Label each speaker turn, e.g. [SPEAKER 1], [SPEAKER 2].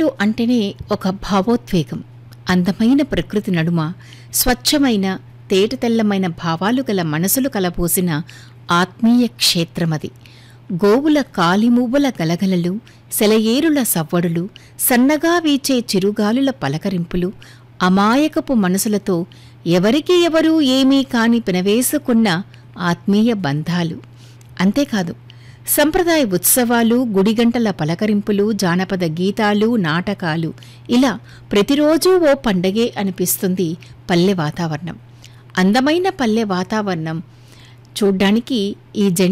[SPEAKER 1] గోవులు అంటేనే ఒక భావోద్వేగం అందమైన ప్రకృతి నడుమ స్వచ్ఛమైన తేటతెల్లమైన భావాలు గల మనసులు కలబోసిన ఆత్మీయ క్షేత్రమది గోవుల కాలిమూవల గలగలలు సెలయేరుల సవ్వడులు సన్నగా వీచే చిరుగాలుల పలకరింపులు అమాయకపు మనసులతో ఎవరికి ఎవరూ ఏమీ కాని పినవేసుకున్న ఆత్మీయ బంధాలు అంతేకాదు సంప్రదాయ ఉత్సవాలు గుడిగంటల పలకరింపులు జానపద గీతాలు నాటకాలు ఇలా ప్రతిరోజూ ఓ పండగే అనిపిస్తుంది పల్లె వాతావరణం అందమైన పల్లె వాతావరణం చూడ్డానికి ఈ జెండా